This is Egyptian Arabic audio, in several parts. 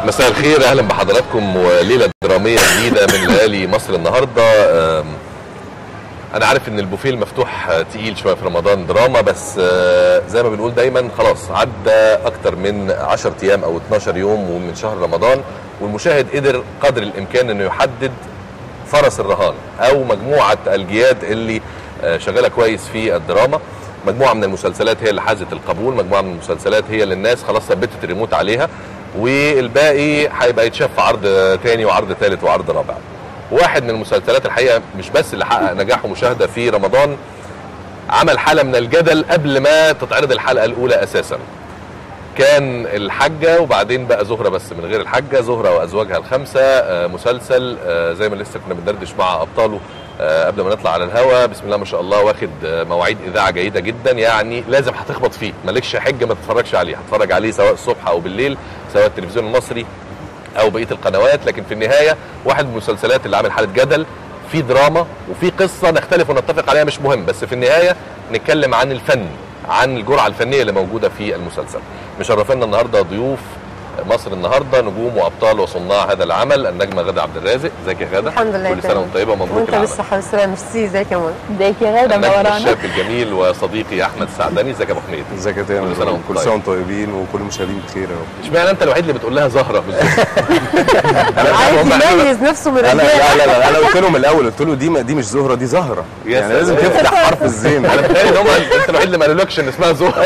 مساء الخير اهلا بحضراتكم وليله دراميه جديده من ليالي مصر النهارده أم، انا عارف ان البوفيه المفتوح آه، تقيل شويه في رمضان دراما بس آه، زي ما بنقول دايما خلاص عدى اكتر من 10 ايام او 12 يوم ومن شهر رمضان والمشاهد قدر قدر الامكان انه يحدد فرس الرهان او مجموعه الجياد اللي آه، شغاله كويس في الدراما مجموعه من المسلسلات هي اللي حازت القبول مجموعه من المسلسلات هي اللي الناس خلاص ثبتت الريموت عليها والباقي هيبقى يتشاف في عرض تاني وعرض ثالث وعرض رابع واحد من المسلسلات الحقيقه مش بس اللي حقق نجاح ومشاهده في رمضان عمل حاله من الجدل قبل ما تتعرض الحلقه الاولى اساسا كان الحاجة وبعدين بقى زهرة بس من غير الحاجة زهرة وأزواجها الخمسة آه، مسلسل آه، زي ما لسه كنا بندردش مع أبطاله آه، قبل ما نطلع على الهوا بسم الله ما شاء الله واخد آه، مواعيد إذاعة جيدة جدا يعني لازم هتخبط فيه مالكش حجة ما تتفرجش عليه هتفرج عليه سواء الصبح أو بالليل سواء التلفزيون المصري أو بقية القنوات لكن في النهاية واحد من المسلسلات اللي عامل حالة جدل في دراما وفي قصة نختلف ونتفق عليها مش مهم بس في النهاية نتكلم عن الفن عن الجرعة الفنية اللي موجودة في المسلسل مشرفينا النهارده ضيوف مصر النهارده نجوم وابطال وصناع هذا العمل النجمه غاده عبد الرازق ازيك يا غاده الحمد لله كل سنه تمام. وانت طيبه ومبروك وانت العمل بالصحة والسلامة ميرسي ازيك يا منى ازيك يا غاده النجم منورانا الشاب الجميل وصديقي احمد السعداني ازيك يا ابو حميد ازيك يا تامر كل سنة وانت كل طيب. سنه وانتم طيبين وكل المشاهدين بخير يا رب اشمعنى انت الوحيد اللي بتقول لها زهره بالظبط عايز هم عملوا- يميز نفسه من انا الرجالة لا لا لا انا قلت لهم الاول قلت له دي ما دي مش زهره دي زهره يا يعني لازم سلام. تفتح حرف الزين انا بتهيألي ان هم انت الوحيد اللي ما قالولكش ان اسمها زهره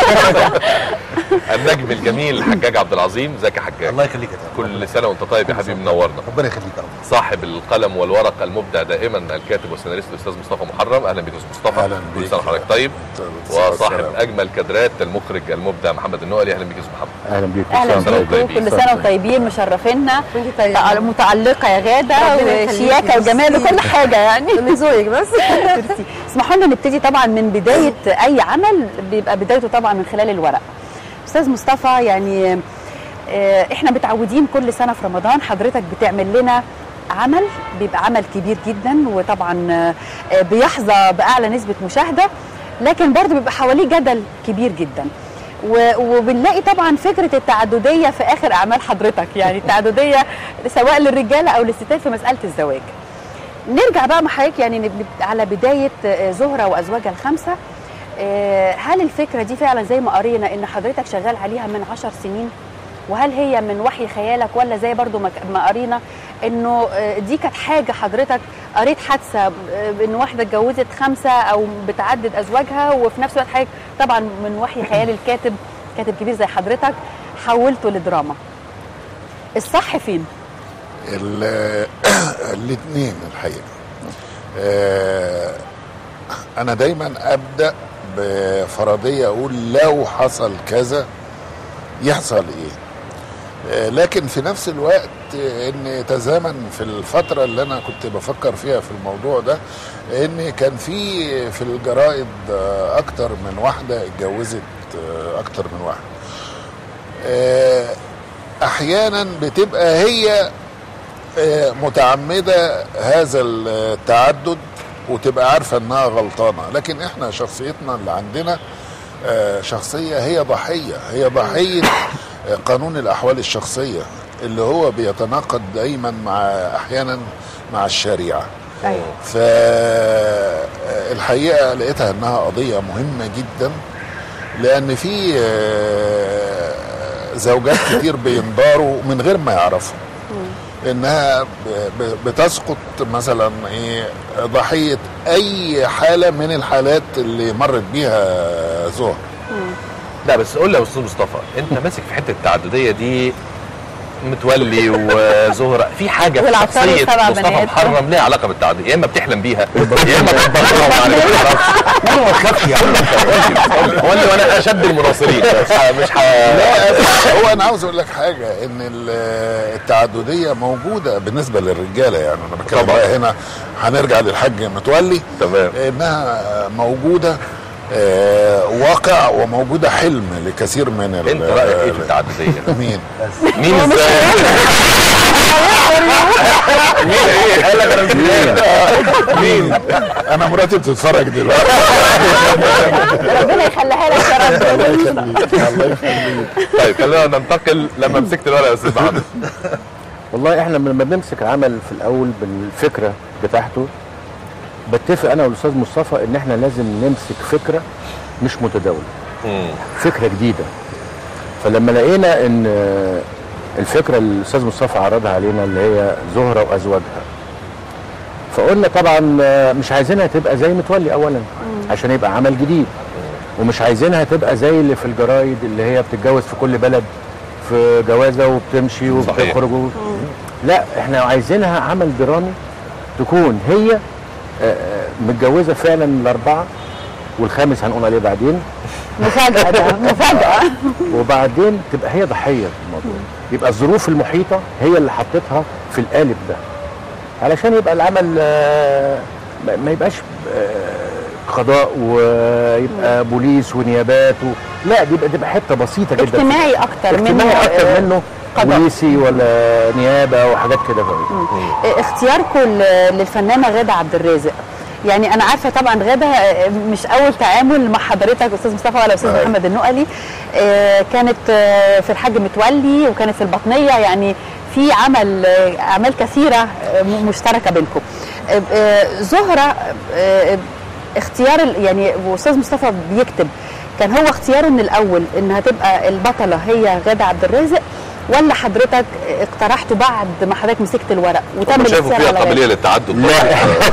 النجم الجميل الحجاج عبد العظيم ازيك يا حجاج الله يخليك يا تامر كل سنه وانت طيب يا حبيبي منورنا ربنا يخليك يا رب صاحب القلم والورق المبدع دائما الكاتب والسيناريست الاستاذ مصطفى محرم اهلا بك يا أستاذ مصطفى أهلا كل بيك. سنه وحضرتك طيب السلام. وصاحب اجمل كادرات المخرج المبدع محمد النقلي اهلا بك يا أستاذ محمد اهلا بيك اهلا كل سنة وانتم بيكم طيبين. كل سنه وانتم طيبين مشرفينا وانت طيبة. متعلقه يا غاده ربنا يخليكي. وشياكه وجمال ميرسي. وكل حاجه يعني من ذوقك بس ميرسي. اسمحوا لنا نبتدي طبعا من بدايه اي عمل بيبقى بدايته طبعا من خلال الورق استاذ مصطفى يعني آه، احنا متعودين كل سنه في رمضان حضرتك بتعمل لنا عمل بيبقى عمل كبير جدا وطبعا آه، بيحظى باعلى نسبه مشاهده لكن برضه بيبقى حواليه جدل كبير جدا و- وبنلاقي طبعا فكره التعدديه في اخر اعمال حضرتك يعني التعدديه سواء للرجاله او للستات في مساله الزواج نرجع بقى مع حضرتك يعني نب- على بدايه آه، زهره وازواجها الخمسه آه، هل الفكره دي فعلا زي ما قرينا ان حضرتك شغال عليها من عشر سنين وهل هي من وحي خيالك ولا زي برضو ما ك- ما قرينا انه آه، دي كانت حاجه حضرتك قريت حادثه آه، ان واحده اتجوزت خمسه او بتعدد ازواجها وفي نفس الوقت حضرتك طبعا من وحي خيال الكاتب كاتب كبير زي حضرتك حولته لدراما الصح فين؟ الاثنين الحقيقه آه، انا دايما ابدا بفرضيه اقول لو حصل كذا يحصل ايه آه، لكن في نفس الوقت آه، ان تزامن في الفتره اللي انا كنت بفكر فيها في الموضوع ده ان كان في في الجرائد آه، اكتر من واحده اتجوزت آه، اكتر من واحد آه، احيانا بتبقى هي آه، متعمده هذا التعدد وتبقى عارفه انها غلطانه لكن احنا شخصيتنا اللي عندنا آه، شخصيه هي ضحيه هي ضحيه آه، قانون الاحوال الشخصيه اللي هو بيتناقض دايما مع احيانا مع الشريعه ايوه فالحقيقه لقيتها انها قضيه مهمه جدا لان في آه، زوجات كتير بينضاروا من غير ما يعرفوا انها ب- ب- بتسقط مثلا ايه ضحيه اي حاله من الحالات اللي مرت بيها زهر لا بس قول لي يا استاذ مصطفى انت ماسك في حته التعدديه دي متولي وزهره في حاجه في والعطار شخصيه والسبع مصطفى بنات. محرم ليها علاقه بالتعدديه يا اما بتحلم بيها يا اما بتبطلها ما تعرفش انا ما تخافش يا عم هو اللي وانا اشد المناصرين مش ه- مش ه... لا هو انا عاوز اقول لك حاجه ان ال- التعدديه موجوده بالنسبه للرجاله يعني انا بتكلم طبعا. بقى هنا هنرجع للحاج متولي تمام. انها موجوده آه، واقع وموجوده حلم لكثير من ال- انت رايك ايه في التعدديه؟ مين مين ازاي؟ مين ايه؟ قال لك انا مش فاهم. مين انا مراتي بتتفرج دلوقتي ربنا يخليها لك يا الله يخليك الله يخليك طيب خلينا ننتقل لما مسكت الورقه يا استاذ محمد والله احنا لما بنمسك عمل في الاول بالفكره بتاعته بتفق انا والاستاذ مصطفى ان احنا لازم نمسك فكره مش متداوله مم. فكره جديده فلما لقينا ان الفكره اللي الاستاذ مصطفى عرضها علينا اللي هي زهره وازواجها فقلنا طبعا مش عايزينها تبقى زي متولي اولا عشان يبقى عمل جديد ومش عايزينها تبقى زي اللي في الجرايد اللي هي بتتجوز في كل بلد في جوازه وبتمشي صحيح. وبتخرج و... لا احنا عايزينها عمل درامي تكون هي آه، آه، متجوزه فعلا الاربعه والخامس هنقول عليه بعدين مفاجاه ده مفاجاه وبعدين تبقى هي ضحيه في الموضوع يبقى الظروف المحيطه هي اللي حطتها في القالب ده علشان يبقى العمل آه، ما ما يبقاش آه، قضاء ويبقى بوليس ونيابات و... لا دي يبقى تبقى حته بسيطه جدا اجتماعي اكتر منه اجتماعي اكتر آه، منه قضاء. بوليسي ولا نيابه وحاجات كده فاهم اختياركم ل- للفنانه غاده عبد الرازق يعني انا عارفه طبعا غاده آه، مش اول تعامل مع حضرتك استاذ مصطفى ولا استاذ أيوة. محمد النقلي آه، كانت آه، في الحاج متولي وكانت في البطنيه يعني في عمل آه، اعمال كثيره آه، م- مشتركه بينكم آه، آه، زهره آه، اختيار ال- يعني واستاذ مصطفى بيكتب كان هو اختياره من الاول انها تبقى البطله هي غاده عبد الرازق ولا حضرتك اقترحته بعد ما حضرتك مسكت الورق وتم هم شافوا الاختيار فيها على قابليه غاده للتعدد لا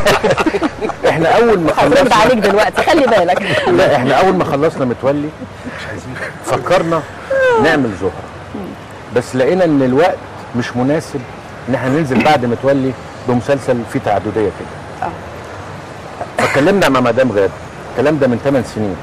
احنا اول ما هرد خلصنا عليك دلوقتي خلي بالك لا احنا اول ما خلصنا متولي فكرنا نعمل زهره بس لقينا ان الوقت مش مناسب ان احنا ننزل بعد متولي بمسلسل فيه تعدديه كده فاتكلمنا مع مدام غاده الكلام ده من 8 سنين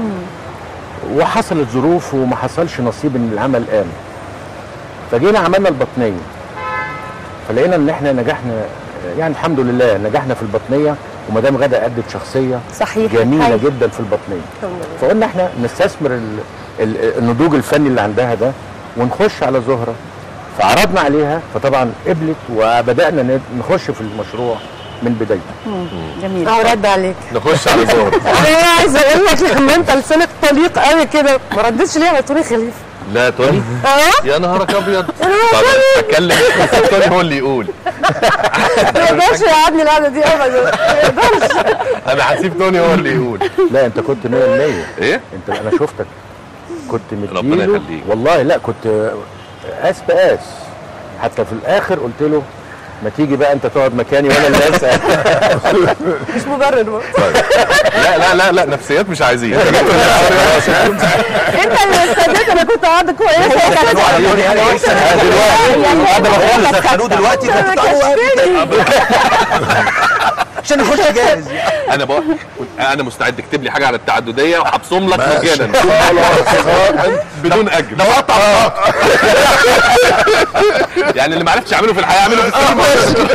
وحصلت ظروف وما حصلش نصيب ان العمل قام فجينا عملنا البطنيه فلقينا ان احنا نجحنا يعني الحمد لله نجحنا في البطنيه ومدام غاده ادت شخصيه صحيح جميله هاي. جدا في البطنيه فقلنا احنا نستثمر ال- ال- النضوج الفني اللي عندها ده ونخش على زهره فعرضنا عليها فطبعا قبلت وبدانا ن- نخش في المشروع من بدايته جميل اه رد عليك نخش على زهر انا عايزه اقول لك لما انت لسانك طليق قوي كده ما ردتش ليه على توني خليفه لا توني اه يا نهارك ابيض طب اتكلم توني هو اللي يقول ما يقدرش يقعدني القعده دي ابدا ما يقدرش انا هسيب توني هو اللي يقول لا انت كنت 100% ايه انت انا شفتك كنت ربنا مديله يخليك. والله لا كنت قاس بقاس حتى في الاخر قلت له ما تيجي بقى انت تقعد مكاني وانا اللي اسال مش مبرر برضه لا لا لا لا نفسيات مش عايزين انت اللي استديت انا كنت قاعده كويسه قبل ما خالص دخلوه دلوقتي ما كنت عشان يخش جاهز انا بقول انا مستعد اكتب لي حاجه على التعدديه وهبصم لك مجانا بدون اجر ده يعني اللي ما عرفتش اعمله في الحياه اعمله في السينما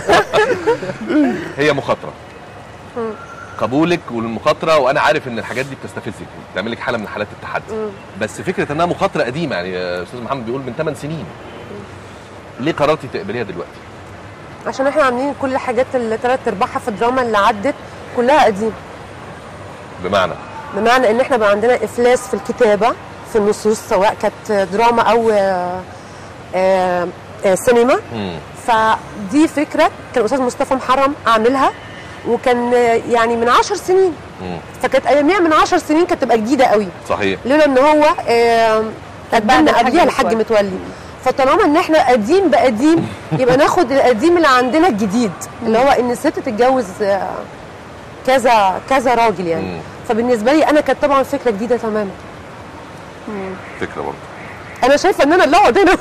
هي مخاطره قبولك والمخاطره وانا عارف ان الحاجات دي بتستفزك بتعمل لك حاله من حالات التحدي بس فكره انها مخاطره قديمه يعني استاذ محمد بيقول من 8 سنين ليه قررتي تقبليها دلوقتي؟ عشان احنا عاملين كل الحاجات اللي ثلاث ارباعها في الدراما اللي عدت كلها قديمه بمعنى بمعنى ان احنا بقى عندنا افلاس في الكتابه في النصوص سواء كانت دراما او آه، آه، آه، سينما مم. فدي فكره كان الاستاذ مصطفى محرم عاملها وكان آه، يعني من عشر سنين مم. فكانت اياميها من عشر سنين كانت تبقى جديده قوي صحيح لولا ان هو آه، بعد قدمنا الحاج قبليها الحاج متولي. متولي فطالما ان احنا قديم بقديم يبقى ناخد القديم اللي عندنا الجديد اللي هو ان الست تتجوز آه، كذا كذا راجل يعني مم. فبالنسبه لي انا كانت طبعا فكره جديده تماما فكره برضه انا شايفه ان انا اللي اقعد هنا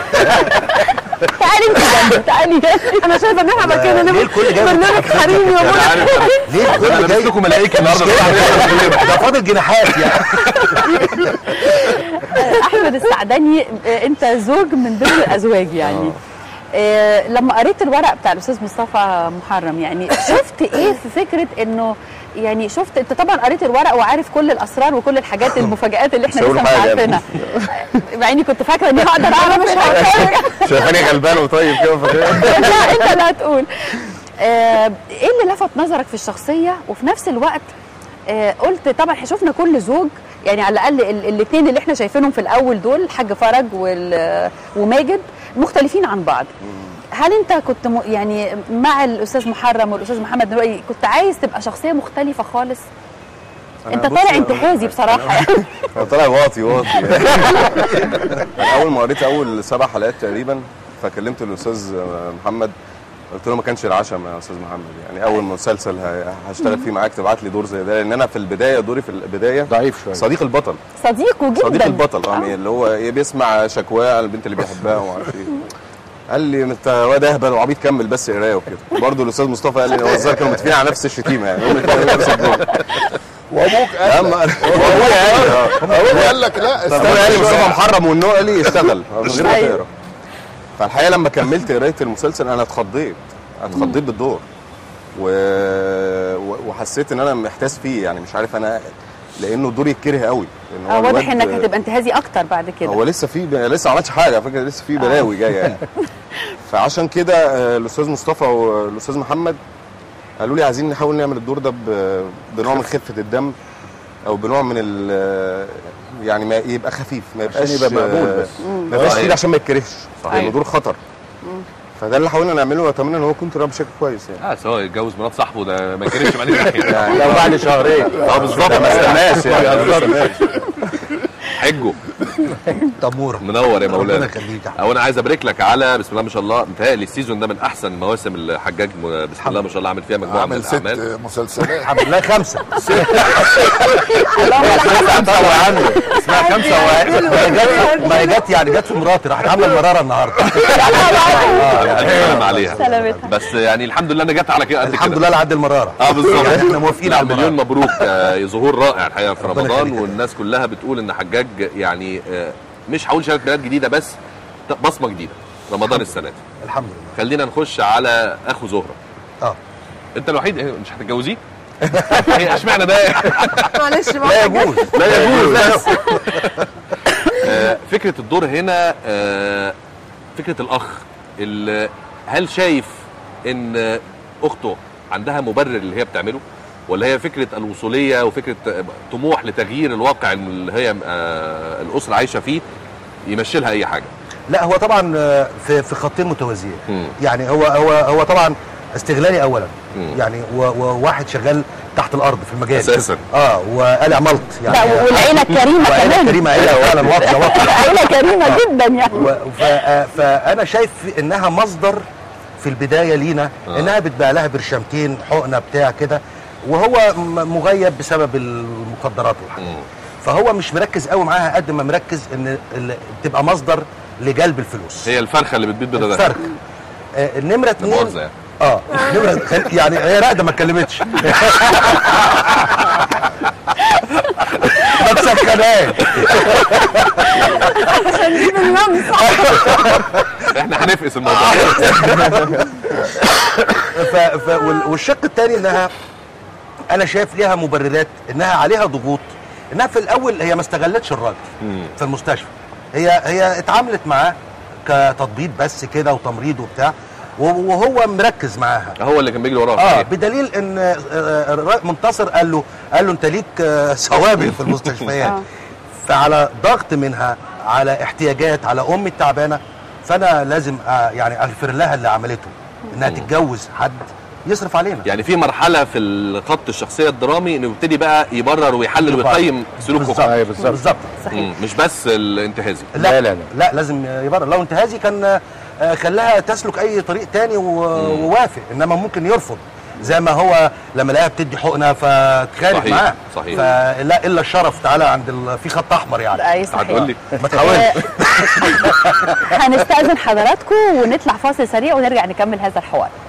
تعالي انت جنبي تعالي انا شايفه ان احنا مكاننا ليه الكل جاي برنامج حريمي يا انا منى عارف ليه انا الكل لابس جاي لكم ملائكه النهارده ده فاضل جناحات يعني احمد السعداني آه، انت زوج من ضمن الازواج يعني آه لما قريت الورق بتاع الاستاذ مصطفى محرم يعني شفت ايه في فكره انه يعني شفت انت طبعا قريت الورق وعارف كل الاسرار وكل الحاجات المفاجات اللي احنا مش لسه هقول مش حاجة. عارفينها مع اني كنت فاكره اني هقدر اعرف مش شايفاني غلبان وطيب كده فاكر لا انت اللي هتقول آه، ايه اللي لفت نظرك في الشخصيه وفي نفس الوقت آه، قلت طبعا احنا شفنا كل زوج يعني على الاقل الاثنين اللي احنا شايفينهم في الاول دول الحاج فرج وال- وماجد مختلفين عن بعض هل انت كنت م... يعني مع الاستاذ محرم والاستاذ محمد دلوقتي كنت عايز تبقى شخصيه مختلفه خالص انت بص، طالع أنا- انتحازي بصراحه يعني انا طالع واطي واطي انا اول ما قريت اول سبع حلقات تقريبا فكلمت الاستاذ محمد قلت له ما كانش العشم يا استاذ محمد يعني اول مسلسل ه- هشتغل فيه معاك تبعت لي دور زي ده لان انا في البدايه دوري في البدايه ضعيف شويه صديق البطل صديقه جدا صديق البطل اه اللي هو إيه بيسمع شكواه على البنت اللي بيحبها وما اعرفش ايه قال لي انت واد اهبل وعبيط كمل بس قرايه وكده برضه الاستاذ مصطفى قال لي هو الظاهر كانوا متفقين على نفس الشتيمه يعني هم كانوا نفس الدور وابوك قال اهم لك هو قال ابوك قال لك لا هو استنى قال لي شوية. مصطفى محرم والنوع قال لي اشتغل من غير ما أيوة. تقرا فالحقيقه لما كملت قرايه المسلسل انا اتخضيت اتخضيت بالدور و... و- وحسيت ان انا محتاس فيه يعني مش عارف انا لانه الدور يتكره قوي لان آه، واضح الواد- انك هتبقى انتهازي اكتر بعد كده هو لسه في لسه ما عملش حاجه على فكره لسه في بلاوي جايه يعني فعشان كده آه، الاستاذ مصطفى والاستاذ محمد قالوا لي عايزين نحاول نعمل الدور ده ب- بنوع من خفه الدم او بنوع من ال يعني ما يبقى خفيف ما يبقاش يبقى مقبول بس. ما يبقاش صحيح. تقيل عشان ما يتكرهش صحيح. لانه دور خطر فده اللي حاولنا نعمله واتمنى ان هو يكون طلع بشكل كويس يعني اه سواء يتجوز مرات صاحبه ده ما يكرهش معاك ناحيه يعني لو بعد شهرين اه بالظبط ما استناش يعني ما استناش حجه تموره منور يا ربنا مولانا يخليك يا او انا عايز ابارك لك على بسم الله ما شاء الله متهيألي السيزون ده من احسن مواسم الحجاج م- بسم الله ما شاء الله عامل فيها مجموعه من عامل ست الاعمال مسلسلات الحمد لله خمسه خمسه وعنده اسمها خمسه وعنده ما هي جت ما هي جت يعني جت في مراتي راحت عامله المراره النهارده ألف سلام عليها سلامتها. بس يعني الحمد لله انا جت على كده قد الحمد كده. لله لعد المراره اه بالظبط احنا موافقين على مليون المراره مبروك آه، ظهور رائع الحقيقه في ربنا رمضان يخليك. والناس كلها بتقول ان حجاج يعني آه، مش هقول شهاده ميلاد جديده بس بصمه جديده رمضان السنه دي الحمد لله خلينا نخش على اخو زهره اه انت الوحيد إيه، مش هتتجوزيه هي اشمعنى ده معلش لا بقى يجوز لا يجوز بس آه، فكره الدور هنا آه، فكره الاخ ال- هل شايف ان اخته عندها مبرر اللي هي بتعمله ولا هي فكره الوصوليه وفكره طموح لتغيير الواقع اللي هي آه، الاسره عايشه فيه يمشي لها اي حاجه لا هو طبعا آه، في في خطين متوازيين مم. يعني هو هو هو طبعا استغلالي اولا مم. يعني و- وواحد شغال تحت الارض في المجال أساساً. اه وقلع ملط لا يعني والعيله الكريمه وعيله كمان كريمه عيله فعلا واطيه واطيه عيله كريمه جدا يعني و- ف- آه، فانا شايف انها مصدر في البدايه لينا آه. انها بتباع لها برشامتين حقنه بتاع كده وهو م- مغيب بسبب المخدرات والحاجات مم. فهو مش مركز قوي معاها قد ما مركز ان ال- تبقى مصدر لجلب الفلوس هي الفرخه اللي بتبيض بيضه ده فرق آه، النمره لا اتنين مؤاخذه يعني اه نمرة خل- يعني هي راقده ما اتكلمتش ما تسخناش احنا هنفقس الموضوع ف... ف... وال- والشق الثاني انها انا شايف ليها مبررات انها عليها ضغوط انها في الاول هي ما استغلتش الراجل في المستشفى هي هي اتعاملت معاه كتطبيب بس كده وتمريض وبتاع و- وهو مركز معاها هو اللي كان بيجري وراها اه صحيح. بدليل ان آه، آه، الر- منتصر قال له قال له انت ليك آه، سوابق في المستشفيات آه. فعلى ضغط منها على احتياجات على امي التعبانه فانا لازم آه، يعني اغفر لها اللي عملته انها تتجوز حد يصرف علينا يعني في مرحله في الخط الشخصيه الدرامي انه يبتدي بقى يبرر ويحلل ويقيم سلوك بالظبط اخته أيوة بالظبط. بالظبط صحيح مم، مش بس الانتهازي لا لا، لا لا، لا, لا لازم يبرر لو انتهازي كان آه، خلاها تسلك اي طريق تاني و- ووافق انما ممكن يرفض زي ما هو لما لقاها بتدي حقنه فتخانق صحيح، معاه صحيح. فلا الا الشرف تعالى عند ال... في خط احمر يعني اي صحيح هتقول لي ما تحاولش هنستأذن حضراتكم ونطلع فاصل سريع ونرجع نكمل هذا الحوار